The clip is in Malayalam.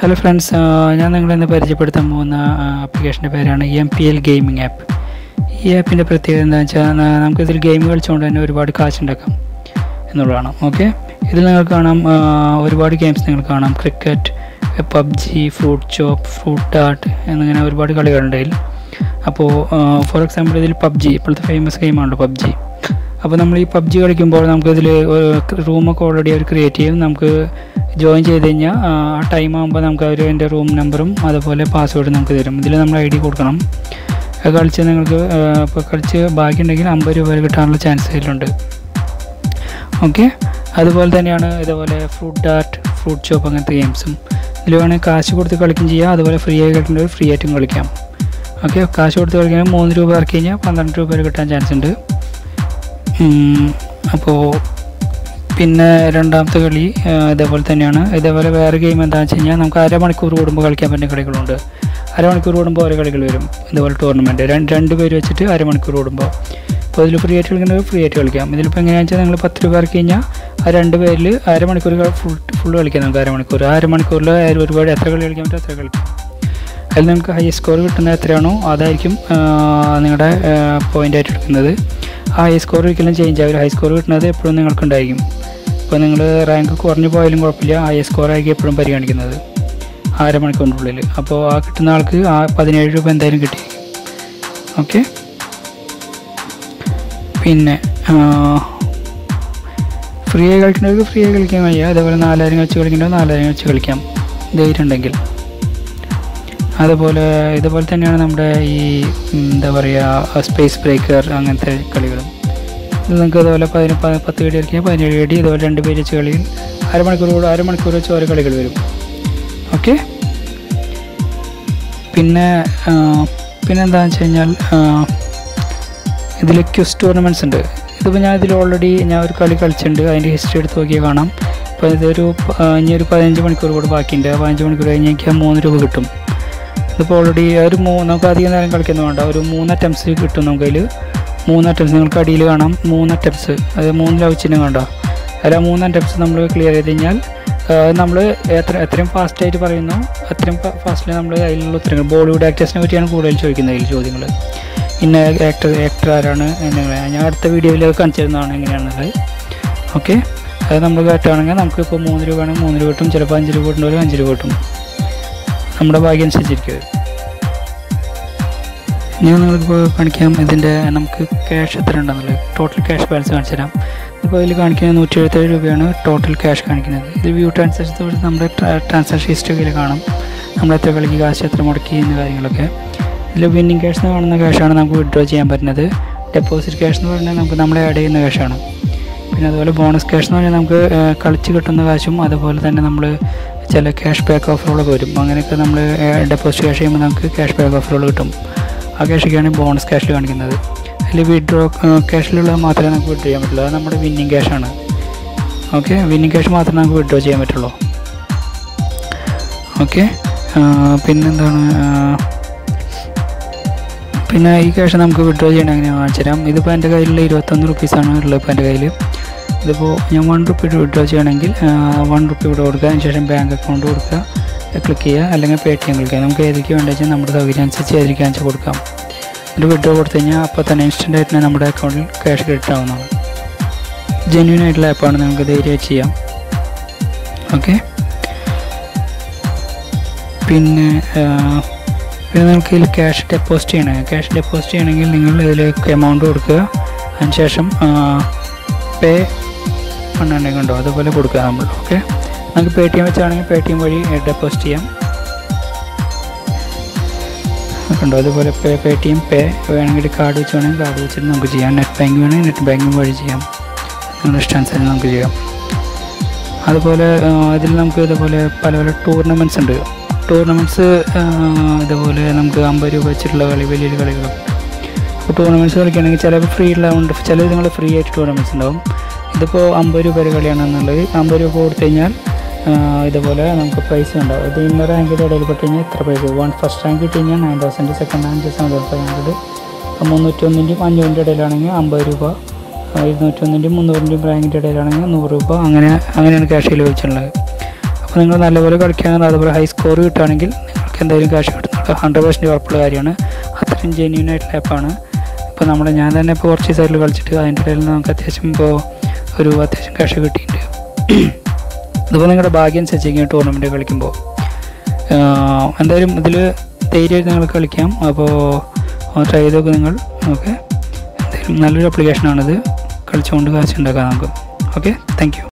ഹലോ ഫ്രണ്ട്സ് ഞാൻ നിങ്ങളെ ഇന്ന് പരിചയപ്പെടുത്താൻ പോകുന്ന ആപ്ലിക്കേഷൻ്റെ പേരാണ് M P L gaming app ഈ ആപ്പിൻ്റെ പ്രത്യേകത എന്താണെന്ന് വെച്ചാൽ ന- നമുക്കിതിൽ ഗെയിം കളിച്ചുകൊണ്ട് തന്നെ ഒരുപാട് കാശ് ഉണ്ടാക്കാം എന്നുള്ളതാണ് ഓക്കെ ഇതിൽ നിങ്ങൾക്ക് കാണാം ആ, ഒരുപാട് ഗെയിംസ് നിങ്ങൾ കാണാം cricket PUBG fruit chop fruit art എന്നിങ്ങനെ ഒരുപാട് കളികളുണ്ട് ഇതിൽ അപ്പോൾ ഫോർ എക്സാമ്പിൾ ഇതിൽ പബ്ജി ഇപ്പോഴത്തെ ഫേമസ് ഗെയിമാണല്ലോ പബ്ജി അപ്പോൾ നമ്മൾ ഈ പബ്ജി കളിക്കുമ്പോൾ നമുക്കിതിൽ റൂമൊക്കെ ഓൾറെഡി അവർ ക്രിയേറ്റ് ചെയ്യും നമുക്ക് ജോയിൻ ചെയ്ത് കഴിഞ്ഞാൽ ആ ടൈം ആകുമ്പോൾ നമുക്ക് അവർ എൻ്റെ റൂം നമ്പറും അതുപോലെ പാസ്വേഡും നമുക്ക് തരും ഇതിൽ നമ്മൾ ഐ ഡി കൊടുക്കണം അത് കളിച്ച് നിങ്ങൾക്ക് ഇപ്പോൾ കളിച്ച് ബാക്കിയുണ്ടെങ്കിൽ അമ്പത് രൂപ വരെ കിട്ടാനുള്ള ചാൻസ് ഇതിലുണ്ട് ഓക്കെ അതുപോലെ തന്നെയാണ് ഇതുപോലെ ഫ്രൂട്ട് ആർട്ട് ഫ്രൂട്ട് ഷോപ്പ് അങ്ങനത്തെ ഗെയിംസും ഇതിൽ വേണമെങ്കിൽ കാശ് കൊടുത്ത് കളിക്കും ചെയ്യാം അതുപോലെ ഫ്രീ ആയി കളിക്കേണ്ടവർ ഫ്രീ ആയിട്ടും കളിക്കാം ഓക്കെ കാശ് കൊടുത്ത് കളിക്കാൻ മൂന്ന് രൂപ ഇറക്കി കഴിഞ്ഞാൽ പന്ത്രണ്ട് രൂപ വരെ കിട്ടാൻ ചാൻസ് ഉണ്ട് അപ്പോൾ പിന്നെ രണ്ടാമത്തെ കളി ആ, ഇതേപോലെ തന്നെയാണ് ഇതേപോലെ വേറെ ഗെയിം എന്താണെന്ന് വെച്ച് കഴിഞ്ഞാൽ നമുക്ക് അരമണിക്കൂർ കൂടുമ്പോൾ കളിക്കാൻ പറ്റുന്ന കളികളുണ്ട് അരമണിക്കൂർ കൂടുമ്പോൾ ഓരോ കളികൾ വരും ഇതുപോലെ ടൂർണമെൻറ്റ് രണ്ട് രണ്ട് പേര് വെച്ചിട്ട് അരമണിക്കൂർ കൂടുമ്പോൾ അപ്പോൾ ഇതിൽ ഫ്രീ ആയിട്ട് കളിക്കുന്നത് ഫ്രീ ആയിട്ട് കളിക്കാം ഇതിലിപ്പോൾ എങ്ങനെയാണെന്ന് വെച്ചാൽ നിങ്ങൾ പത്ത് രൂപ ഇറക്കി കഴിഞ്ഞാൽ ആ രണ്ട് പേരിൽ അരമണിക്കൂർ ഫുൾ ഫുൾ കളിക്കാം നമുക്ക് അരമണിക്കൂർ ആ അരമണിക്കൂറിൽ ഒരുപാട് എത്ര കളി കളിക്കാൻ പറ്റും അത്ര കളിക്കാം അതിൽ നിങ്ങൾക്ക് ഹൈ സ്കോർ കിട്ടുന്നത് എത്രയാണോ അതായിരിക്കും ആ, നിങ്ങളുടെ പോയിൻ്റ് ആയിട്ട് എടുക്കുന്നത് ആ ഹൈ സ്കോർ ഒരിക്കലും ചേഞ്ച് ആവില്ല ഹൈ സ്കോർ കിട്ടുന്നത് എപ്പോഴും നിങ്ങൾക്കുണ്ടായിരിക്കും ഇപ്പോൾ നിങ്ങൾ റാങ്ക് കുറഞ്ഞു പോയാലും കുഴപ്പമില്ല ഹൈ സ്കോർ ആയിരിക്കും എപ്പോഴും പരിഗണിക്കുന്നത് അരമണിക്കൂറിനുള്ളിൽ അപ്പോൾ ആ കിട്ടുന്ന ആൾക്ക് ആ പതിനേഴ് രൂപ എന്തായാലും കിട്ടി ഓക്കെ പിന്നെ ഫ്രീ ആയി കളിക്കുന്നവർക്ക് ഫ്രീ ആയി കളിക്കാൻ കഴിയുക അതേപോലെ നാലായിരം വെച്ച് കളിക്കേണ്ടവർ നാലായിരം വെച്ച് കളിക്കാം ധൈര്യം ഉണ്ടെങ്കിൽ അതുപോലെ ഇതുപോലെ തന്നെയാണ് നമ്മുടെ ഈ ഉം, എന്താ പറയുക സ്പേസ് ബ്രേക്കർ അങ്ങനത്തെ കളികളും ഇത് നിങ്ങൾക്ക് അതുപോലെ പതിന പ- പത്ത് കടി കളിക്കാൻ പതിനേഴ് കടി ഇതുപോലെ രണ്ട് പേര് വെച്ച് കളിയിൽ അരമണിക്കൂർ കൂടെ അരമണിക്കൂർ വെച്ച് ഓരോ കളികൾ വരും ഓക്കെ പിന്നെ ആ, പിന്നെ എന്താണെന്ന് വെച്ച് കഴിഞ്ഞാൽ ഇതിൽ ക്യൂസ് ടൂർണമെൻറ്റ്സ് ഉണ്ട് ഇതിപ്പോൾ ഞാൻ ഇതിൽ ഓൾറെഡി ഞാൻ ഒരു കളി കളിച്ചിട്ടുണ്ട് അതിൻ്റെ ഹിസ്റ്ററി എടുത്ത് നോക്കിയാൽ കാണാം ഇപ്പോൾ ഇതൊരു പ- ആ, ഇനി ഒരു പതിനഞ്ച് മണിക്കൂർ കൂടെ ബാക്കിയുണ്ട് ആ പതിനഞ്ച് മണിക്കൂർ കഴിഞ്ഞ് എനിക്ക് ആ മൂന്ന് രൂപ കിട്ടും ഇതിപ്പോൾ ഓൾറെഡി ഒരു മൂ നമുക്ക് അധികം നേരം കളിക്കുന്നു വേണ്ട ഒരു മൂന്ന് അറ്റംപ്റ്റ്സ് കിട്ടും നമുക്ക് അതിൽ മൂന്ന് അറ്റംപ്റ്റ്സ് നിങ്ങൾക്ക് അടിയിൽ കാണാം മൂന്ന് അറ്റംപ്റ്റ്സ് അത് മൂന്ന് ലവിച്ചിനും കണ്ട അതിൽ ആ മൂന്ന് അറ്റംപ്റ്റ്സ് നമ്മൾ ക്ലിയർ ചെയ്ത് കഴിഞ്ഞാൽ നമ്മൾ എത്ര എത്രയും ഫാസ്റ്റായിട്ട് പറയുന്നു അത്രയും ഫാസ്റ്റിൽ നമ്മൾ അതിലുള്ള ഉത്തരങ്ങൾ ബോളിവുഡ് ആക്ടേഴ്സിനെ പറ്റിയാണ് കൂടുതൽ ചോദിക്കുന്നത് അതിൽ ചോദ്യങ്ങൾ ഇന്ന ആക്ടർ ആക്ടർ ആരാണ് എന്നിങ്ങനെ ഞാൻ അടുത്ത വീഡിയോയിൽ കാണിച്ചു തരുന്നതാണ് എങ്ങനെയാണുള്ളത് ഓക്കെ അത് നമ്മൾ കേട്ടാണെങ്കിൽ നമുക്ക് ഇപ്പോൾ മൂന്ന് രൂപ ആണെങ്കിൽ മൂന്ന് രൂപ കിട്ടും ചിലപ്പോൾ അഞ്ച് രൂപ കിട്ടുന്നവർ അഞ്ച് രൂപ കിട്ടും നമ്മുടെ ഭാഗ്യം അനുസരിച്ചിരിക്കും അത്. ഞാൻ നിങ്ങൾക്ക് കാണിക്കാം ഇതിൻ്റെ നമുക്ക് ക്യാഷ് എത്ര ഉണ്ടെന്നുള്ളത് ടോട്ടൽ ക്യാഷ് ബാലൻസ് കാണിച്ചു തരാം ഇപ്പോൾ ഇതിൽ കാണിക്കുന്നത് നൂറ്റി എഴുപത്തേഴ് രൂപയാണ് ടോട്ടൽ ക്യാഷ് കാണിക്കുന്നത് ഇത് വ്യൂ ട്രാൻസാക്ഷൻ നമ്മുടെ ട്രാൻസാക്ഷൻ ഹിസ്റ്ററിയിൽ കാണാം നമ്മൾ എത്ര കളിക്ക് കാശ് എത്ര മുടക്കി എന്ന കാര്യങ്ങളൊക്കെ ഇതിൽ വിന്നിങ് ക്യാഷ് എന്ന് കാണുന്ന ക്യാഷാണ് നമുക്ക് വിഡ്രോ ചെയ്യാൻ പറ്റുന്നത് ഡെപ്പോസിറ്റ് ക്യാഷ് എന്ന് പറഞ്ഞാൽ നമുക്ക് നമ്മൾ ആഡ് ചെയ്യുന്ന ക്യാഷാണ് പിന്നെ അതുപോലെ ബോണസ് ക്യാഷ് എന്ന് പറഞ്ഞാൽ നമുക്ക് ആ, കളിച്ച് കിട്ടുന്ന കാശും അതുപോലെ തന്നെ നമ്മൾ ചില ക്യാഷ് ബാക്ക് ഓഫറുകളൊക്കെ വരും അങ്ങനെയൊക്കെ നമ്മൾ ഡെപ്പോസിറ്റ് ക്യാഷ് ചെയ്യുമ്പോൾ നമുക്ക് ക്യാഷ് ബാക്ക് ഓഫറുകൾ കിട്ടും ആ ക്യാഷൊക്കെയാണ് ബോണസ് ക്യാഷിൽ കാണിക്കുന്നത് അതിൽ വിഡ്രോ ക്യാഷിലുള്ള മാത്രമേ നമുക്ക് വിഡ്രോ ചെയ്യാൻ പറ്റുള്ളൂ അത് നമ്മുടെ വിന്നിങ് ക്യാഷാണ് ഓക്കെ വിന്നിങ് ക്യാഷ് മാത്രമേ നമുക്ക് വിഡ്രോ ചെയ്യാൻ പറ്റുള്ളൂ ഓക്കെ പിന്നെന്താണ് ആ, പിന്നെ ഈ ക്യാഷ് നമുക്ക് വിഡ്രോ ചെയ്യണം എങ്ങനെയാണ് കാണിച്ചു തരാം ഇതിപ്പോൾ എൻ്റെ കയ്യിലുള്ള ഇരുപത്തൊന്ന് റുപ്പീസാണ് ഉള്ളത് ഇപ്പോൾ എൻ്റെ കയ്യിൽ ഇതിപ്പോൾ ഞാൻ വൺ റുപ്പി വിഡ്രോ ചെയ്യണമെങ്കിൽ വൺ റുപ്പി ഇവിടെ കൊടുക്കുക അതിന് ശേഷം ബാങ്ക് അക്കൗണ്ട് കൊടുക്കുക ക്ലിക്ക് ചെയ്യുക അല്ലെങ്കിൽ പേ ടി എം ക്ലിക്ക് ചെയ്യുക നമുക്ക് ഏതൊക്കെ വേണ്ടത് വെച്ചാൽ നമ്മുടെ സൗകര്യം അനുസരിച്ച് ഏതൊക്കെ വെച്ചാൽ കൊടുക്കാം ഒരു വിഡ്രോ കൊടുത്തു കഴിഞ്ഞാൽ അപ്പോൾ തന്നെ ഇൻസ്റ്റൻ്റ് ആയിട്ട് തന്നെ നമ്മുടെ അക്കൗണ്ടിൽ ക്യാഷ് ക്രെഡിറ്റ് ആവുന്നതാണ് ജെന്യൂൻ ആയിട്ടുള്ള ആപ്പാണ് നമുക്ക് ധൈര്യമായിട്ട് ചെയ്യാം ഓക്കെ പിന്നെ ആ, പിന്നെ നമുക്ക് ഇതിൽ ക്യാഷ് ഡെപ്പോസിറ്റ് ചെയ്യണം ക്യാഷ് ഡെപ്പോസിറ്റ് ചെയ്യണമെങ്കിൽ നിങ്ങൾ ഇതിലേക്ക് എമൗണ്ട് കൊടുക്കുക അതിനുശേഷം പേ പണ്ണുണ്ടെങ്കിൽ ഉണ്ടോ അതുപോലെ കൊടുക്കുക നമ്മൾ ഓക്കെ നമുക്ക് പേ ടി എം വെച്ചാണെങ്കിൽ പേ ടി എം വഴി ഡെപ്പോസിറ്റ് ചെയ്യാം ഉണ്ടോ അതുപോലെ പേ പേ ടി എം പേ വേണമെങ്കിൽ കാർഡ് വെച്ച് വേണമെങ്കിൽ കാർഡ് വെച്ചിട്ട് നമുക്ക് ചെയ്യാം നെറ്റ് ബാങ്കിങ് വേണമെങ്കിൽ നെറ്റ് ബാങ്കിങ് വഴി ചെയ്യാം നിങ്ങളുടെ ഇഷ്ടാനുസരണം നമുക്ക് ചെയ്യാം അതുപോലെ അതിൽ നമുക്ക് ഇതുപോലെ പല പല ടൂർണമെൻറ്റ്സ് ഉണ്ട് ടൂർണമെൻറ്റ്സ് ഇതുപോലെ നമുക്ക് അമ്പത് രൂപ വെച്ചിട്ടുള്ള കളി വലിയ വലിയ കളികളൊക്കെ അപ്പോൾ ടൂർണമെൻറ്റ്സ് കളിക്കുകയാണെങ്കിൽ ചിലപ്പോൾ ഫ്രീ ഉള്ളതുകൊണ്ട് ചില നിങ്ങൾ ഫ്രീ ആയിട്ട് ടൂർണമെൻറ്റ്സ് ഉണ്ടാവും ഇതിപ്പോൾ അമ്പത് രൂപ വരെ കളിയാണെന്നുള്ളത് അമ്പത് രൂപ കൊടുത്തു കഴിഞ്ഞാൽ ആ, ഇതുപോലെ നമുക്ക് പ്രൈസ് ഉണ്ടാവും ഇത് ഇന്ന റാങ്കിൻ്റെ ഇടയിൽ പെട്ട് കഴിഞ്ഞാൽ ഇത്ര പ്രൈസ് വൺ ഫസ്റ്റ് റാങ്ക് കിട്ടി കഴിഞ്ഞാൽ nine thousand second rank seven thousand five hundred മുന്നൂറ്റൊന്നിൻ്റെയും അഞ്ഞൂറിൻ്റെ ഇടയിലാണെങ്കിൽ അമ്പത് രൂപ ഇരുന്നൂറ്റൊന്നിൻ്റെയും മുന്നൂറിൻ്റെയും റാങ്കിൻ്റെ ഇടയിലാണെങ്കിൽ നൂറ് രൂപ അങ്ങനെ അങ്ങനെയാണ് ക്യാഷ് ലഭിച്ചിട്ടുള്ളത് അപ്പോൾ നിങ്ങൾ നല്ലപോലെ കളിക്കുകയാണെങ്കിൽ അതുപോലെ ഹൈ സ്കോർ കിട്ടുകയാണെങ്കിൽ നിങ്ങൾക്ക് എന്തായാലും ക്യാഷ് കിട്ടുന്നുണ്ട് ഹൺഡ്രഡ് പെർസെൻറ്റ് ഉറപ്പുള്ള കാര്യമാണ് അത്രയും ജെന്യൂൻ ആയിട്ടുള്ള ആപ്പാണ് ഇപ്പോൾ നമ്മൾ ഞാൻ തന്നെ ഇപ്പോൾ കുറച്ച് സൈഡിൽ കളിച്ചിട്ട് അതിൻ്റെ ഇടയിൽ നമുക്ക് അത്യാവശ്യം ഇപ്പോൾ ഒരു അത്യാവശ്യം ക്യാഷ് കിട്ടിയിട്ടുണ്ട് ഇതിപ്പോൾ നിങ്ങളുടെ ഭാഗ്യം അനുസരിച്ചിരിക്കും ടൂർണമെൻറ്റ് കളിക്കുമ്പോൾ ആഹ് എന്തായാലും ഇതിൽ ധൈര്യമായിട്ട് നിങ്ങൾ കളിക്കാം അപ്പോൾ ട്രൈ ചെയ്ത് നോക്ക് നിങ്ങൾ ഓക്കെ എന്തായാലും നല്ലൊരു ആപ്ലിക്കേഷനാണിത് കളിച്ചുകൊണ്ട് കാശ് ഉണ്ടാക്കാം നമുക്ക് ഓക്കെ താങ്ക് യു